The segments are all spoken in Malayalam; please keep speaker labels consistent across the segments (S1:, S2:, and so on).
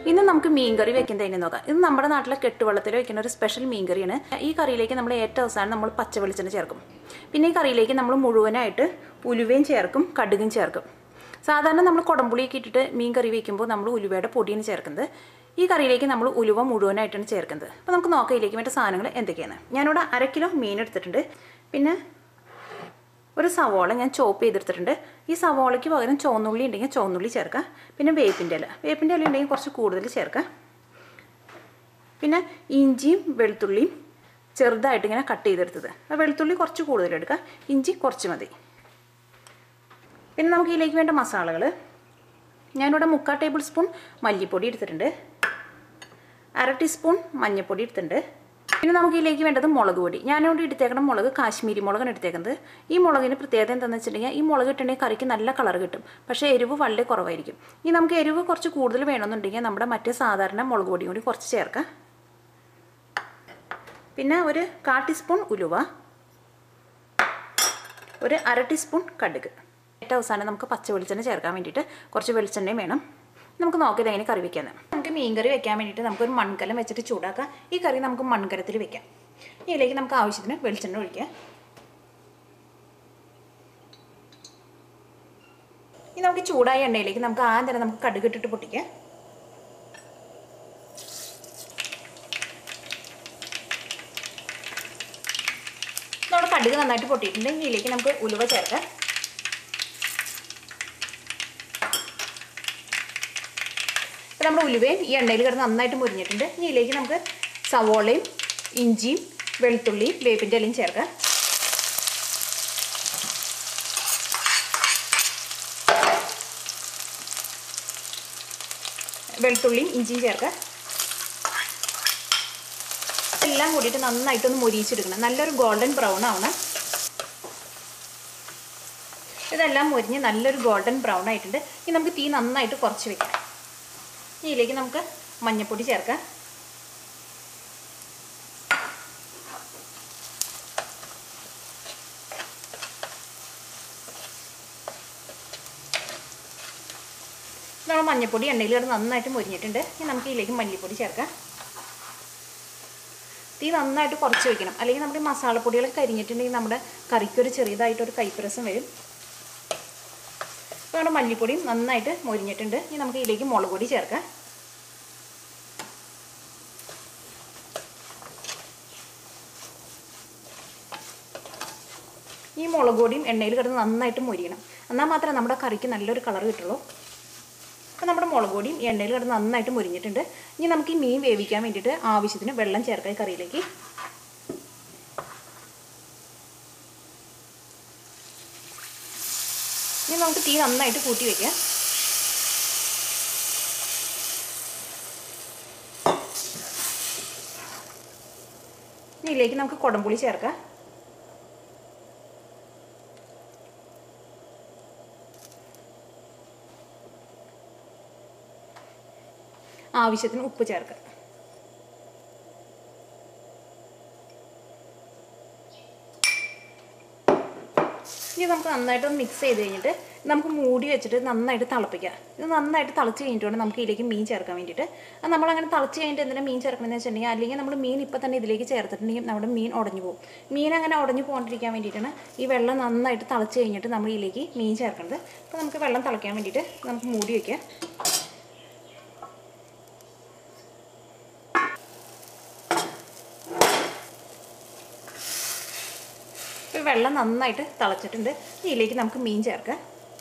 S1: ഇന്ന് നമുക്ക് മീൻകറി വെക്കുന്നതിന് നോക്കാം ഇത് നമ്മുടെ നാട്ടിലെ കെട്ടുവെള്ളത്തിൽ വെക്കുന്ന ഒരു സ്പെഷ്യൽ മീൻകറിയാണ് ഈ കറിയിലേക്ക് നമ്മൾ ഏറ്റവും അവസാനം നമ്മൾ പച്ച വെളിച്ചെണ്ണ ചേർക്കും പിന്നെ ഈ കറിയിലേക്ക് നമ്മൾ മുഴുവനായിട്ട് ഉലുവയും ചേർക്കും കടുകും ചേർക്കും സാധാരണ നമ്മൾ കുടംപുളിയൊക്കെ ഇട്ടിട്ട് മീൻ കറി വയ്ക്കുമ്പോൾ നമ്മൾ ഉലുവയുടെ പൊടിയാണ് ചേർക്കുന്നത് ഈ കറിയിലേക്ക് നമ്മൾ ഉലുവ മുഴുവനായിട്ടാണ് ചേർക്കുന്നത് അപ്പോൾ നമുക്ക് നോക്കാം ഇതിലേക്ക് വേണ്ട സാധനങ്ങൾ എന്തൊക്കെയാണ് ഞാനിവിടെ അര കിലോ മീൻ എടുത്തിട്ടുണ്ട് പിന്നെ ഒരു സവോള ഞാൻ ചോപ്പ് ചെയ്തെടുത്തിട്ടുണ്ട് ഈ സവോളയ്ക്ക് പകരം ചുവന്നുള്ളി ഉണ്ടെങ്കിൽ ചുവന്നുള്ളി ചേർക്കാം പിന്നെ വേപ്പിൻ്റെ ഇല വേപ്പിൻ്റെ ഇല ഉണ്ടെങ്കിൽ കുറച്ച് കൂടുതൽ ചേർക്കാം പിന്നെ ഇഞ്ചിയും വെളുത്തുള്ളിയും ചെറുതായിട്ട് ഇങ്ങനെ കട്ട് ചെയ്തെടുത്തത് ആ വെളുത്തുള്ളി കുറച്ച് കൂടുതൽ എടുക്കുക ഇഞ്ചി കുറച്ച് മതി പിന്നെ നമുക്ക് ഇതിലേക്ക് വേണ്ട മസാലകൾ ഞാനിവിടെ മുക്കാൽ ടേബിൾ സ്പൂൺ മല്ലിപ്പൊടി എടുത്തിട്ടുണ്ട് അര ടീസ്പൂൺ മഞ്ഞൾപ്പൊടി എടുത്തിട്ടുണ്ട് പിന്നെ നമുക്ക് ഇതിലേക്ക് വേണ്ടത് മുളക് പൊടി ഞാനിവിടെ എടുത്തേക്കണം മുളക് കാശ്മീരി മുളകാണ് എടുത്തേക്കുന്നത് ഈ മുളകിന് പ്രത്യേകത എന്താണെന്ന് വെച്ചിട്ടുണ്ടെങ്കിൽ ഈ മുളക് ഇട്ടുണ്ടെങ്കിൽ കറിക്ക് നല്ല കളർ കിട്ടും പക്ഷേ എരിവ് വളരെ കുറവായിരിക്കും ഇനി നമുക്ക് എരിവ് കുറച്ച് കൂടുതൽ വേണമെന്നുണ്ടെങ്കിൽ നമ്മുടെ മറ്റേ സാധാരണ മുളക് പൊടിയും കൂടി കുറച്ച് ചേർക്കാം പിന്നെ ഒരു കാ ടീസ്പൂൺ ഉലുവ ഒരു അര ടീസ്പൂൺ കടുക് ഏറ്റവും അവസാനം നമുക്ക് പച്ച വെളിച്ചെണ്ണ ചേർക്കാൻ വേണ്ടിയിട്ട് കുറച്ച് വെളിച്ചെണ്ണയും വേണം നമുക്ക് നോക്കിയത് എങ്ങനെ കറി വെക്കാമെന്ന് നമുക്ക് മീൻ കറി വെക്കാൻ വേണ്ടിയിട്ട് നമുക്കൊരു മൺകലം വെച്ചിട്ട് ചൂടാക്കാം ഈ കറി നമുക്ക് മൺകലത്തിൽ വെക്കാം ഇതിലേക്ക് നമുക്ക് ആവശ്യത്തിന് വെളിച്ചെണ്ണ ഒഴിക്കാം ഇനി നമുക്ക് ചൂടായ എണ്ണയിലേക്ക് നമുക്ക് ആദ്യം തന്നെ നമുക്ക് കടുക് ഇട്ടിട്ട് പൊട്ടിക്കാം നമ്മുടെ കടുക് നന്നായിട്ട് പൊട്ടിയിട്ടുണ്ട് ഇതിലേക്ക് നമുക്ക് ഉലുവ ചേർക്കാം അപ്പോൾ നമ്മുടെ ഉലുവയും ഈ എണ്ണയിൽ കിടന്ന് നന്നായിട്ട് മുരിഞ്ഞിട്ടുണ്ട് ഇനി ഇതിലേക്ക് നമുക്ക് സവോളയും ഇഞ്ചിയും വെളുത്തുള്ളിയും വേപ്പിൻ്റെ ഇലയും ചേർക്കാം വെളുത്തുള്ളിയും ഇഞ്ചിയും ചേർക്കാം എല്ലാം കൂടിയിട്ട് നന്നായിട്ടൊന്ന് മൊരിയിച്ചെടുക്കണം നല്ലൊരു ഗോൾഡൻ ബ്രൗൺ ആവണം ഇതെല്ലാം മൊരിഞ്ഞ് നല്ലൊരു ഗോൾഡൻ ബ്രൗൺ ആയിട്ടുണ്ട് ഇനി നമുക്ക് തീ നന്നായിട്ട് കുറച്ച് വെക്കാം ഇതിലേക്ക് നമുക്ക് മഞ്ഞൾപ്പൊടി ചേർക്കാം നമ്മൾ മഞ്ഞൾപ്പൊടി എണ്ണയിൽ കിടന്ന് നന്നായിട്ട് മൊരിഞ്ഞിട്ടുണ്ട് ഇനി നമുക്ക് ഇതിലേക്ക് മല്ലിപ്പൊടി ചേർക്കാം തീ നന്നായിട്ട് കുറച്ച് വെക്കണം അല്ലെങ്കിൽ നമ്മുടെ മസാലപ്പൊടികളൊക്കെ കരിഞ്ഞിട്ടുണ്ടെങ്കിൽ നമ്മുടെ കറിക്കൊരു ചെറിയതായിട്ടൊരു കൈപ്രസം വരും ഇപ്പോൾ നമ്മുടെ മല്ലിപ്പൊടിയും നന്നായിട്ട് മൊരിഞ്ഞിട്ടുണ്ട് ഇനി നമുക്ക് ഇതിലേക്ക് മുളക് പൊടി ചേർക്കാം ഈ മുളക് പൊടിയും എണ്ണയിൽ കിടന്ന് നന്നായിട്ട് മൊരിയണം എന്നാൽ മാത്രമേ നമ്മുടെ കറിക്ക് നല്ലൊരു കളർ കിട്ടുള്ളൂ അപ്പോൾ നമ്മുടെ മുളക് പൊടിയും എണ്ണയിൽ കിടന്ന് നന്നായിട്ട് മുരിഞ്ഞിട്ടുണ്ട് ഇനി നമുക്ക് ഈ മീൻ വേവിക്കാൻ വേണ്ടിയിട്ട് ആവശ്യത്തിന് വെള്ളം ചേർക്കാം ഈ കറിയിലേക്ക് ഇനി നമുക്ക് തീ നന്നായിട്ട് കൂട്ടി വയ്ക്കാം ഇനി ഇതിലേക്ക് നമുക്ക് കുടംപുളി ചേർക്കാം ആവശ്യത്തിന് ഉപ്പ് ചേർക്കുക ഇനി നമുക്ക് നന്നായിട്ട് മിക്സ് ചെയ്ത് കഴിഞ്ഞിട്ട് നമുക്ക് മൂടി വെച്ചിട്ട് നന്നായിട്ട് തിളപ്പിക്കാം ഇത് നന്നായിട്ട് തിളച്ച് കഴിഞ്ഞിട്ട് വേണം നമുക്ക് ഇതിലേക്ക് മീൻ ചേർക്കാൻ വേണ്ടിയിട്ട് അത് നമ്മളങ്ങനെ തിളച്ച് കഴിഞ്ഞിട്ട് എന്തിനാണ് മീൻ ചേർക്കണമെന്ന് വെച്ചിട്ടുണ്ടെങ്കിൽ അല്ലെങ്കിൽ നമ്മൾ മീൻ ഇപ്പം തന്നെ ഇതിലേക്ക് ചേർത്തിട്ടുണ്ടെങ്കിൽ നമ്മുടെ മീൻ ഉടഞ്ഞു പോകും മീൻ അങ്ങനെ ഉടഞ്ഞു പോകാണ്ടിരിക്കാൻ വേണ്ടിയിട്ടാണ് ഈ വെള്ളം നന്നായിട്ട് തിളച്ച് കഴിഞ്ഞിട്ട് നമ്മൾ ഇതിലേക്ക് മീൻ ചേർക്കുന്നത് അപ്പോൾ നമുക്ക് വെള്ളം തിളയ്ക്കാൻ വേണ്ടിയിട്ട് നമുക്ക് മൂടി വയ്ക്കാം ഇപ്പോൾ വെള്ളം നന്നായിട്ട് തിളച്ചിട്ടുണ്ട് ഇതിലേക്ക് നമുക്ക് മീൻ ചേർക്കാം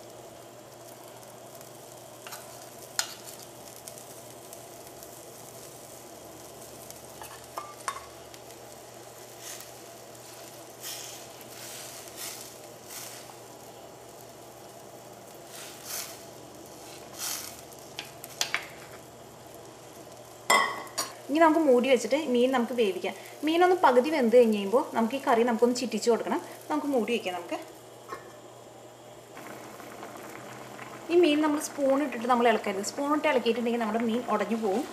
S1: ഇനി നമുക്ക് മൂടി വെച്ചിട്ട് മീൻ നമുക്ക് വേവിക്കാം മീനൊന്ന് പകുതി വെന്ത് കഴിഞ്ഞ് കഴിയുമ്പോൾ നമുക്ക് ഈ കറി നമുക്കൊന്ന് ചിറ്റിച്ച് കൊടുക്കണം നമുക്ക് മൂടി വയ്ക്കാം നമുക്ക് ഈ മീൻ നമ്മൾ സ്പൂൺ ഇട്ടിട്ട് നമ്മൾ ഇളക്കരുത് സ്പൂൺ ഇട്ട് ഇളക്കിയിട്ടുണ്ടെങ്കിൽ നമ്മുടെ മീൻ ഉടഞ്ഞു പോകും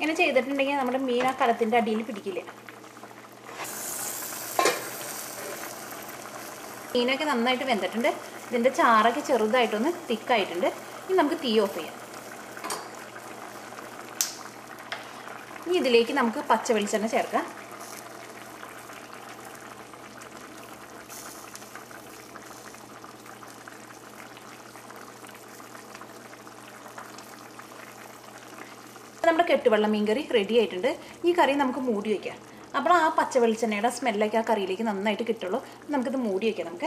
S1: ഇങ്ങനെ ചെയ്തിട്ടുണ്ടെങ്കിൽ നമ്മുടെ മീൻ ആ കലത്തിൻ്റെ അടിയിൽ പിടിക്കില്ല മീനൊക്കെ നന്നായിട്ട് വെന്തിട്ടുണ്ട് ഇതിൻ്റെ ചാറൊക്കെ ചെറുതായിട്ടൊന്ന് തിക്കായിട്ടുണ്ട് ഇനി നമുക്ക് തീ ഓഫ് ചെയ്യാം ഇനി ഇതിലേക്ക് നമുക്ക് പച്ച വെളിച്ചെണ്ണ ചേർക്കാം നമ്മുടെ കെട്ടുവെള്ള മീൻകറി റെഡി ആയിട്ടുണ്ട് ഈ കറി നമുക്ക് മൂടി വയ്ക്കാം അപ്പോൾ ആ പച്ച വെളിച്ചെണ്ണയുടെ സ്മെല്ലൊക്കെ ആ കറിയിലേക്ക് നന്നായിട്ട് കിട്ടുള്ളൂ നമുക്കിത് മൂടി വയ്ക്കാം നമുക്ക്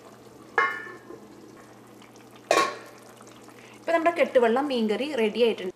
S1: ഇപ്പോൾ നമ്മുടെ കെട്ടുവെള്ളം മീൻകറി റെഡി ആയിട്ടുണ്ട്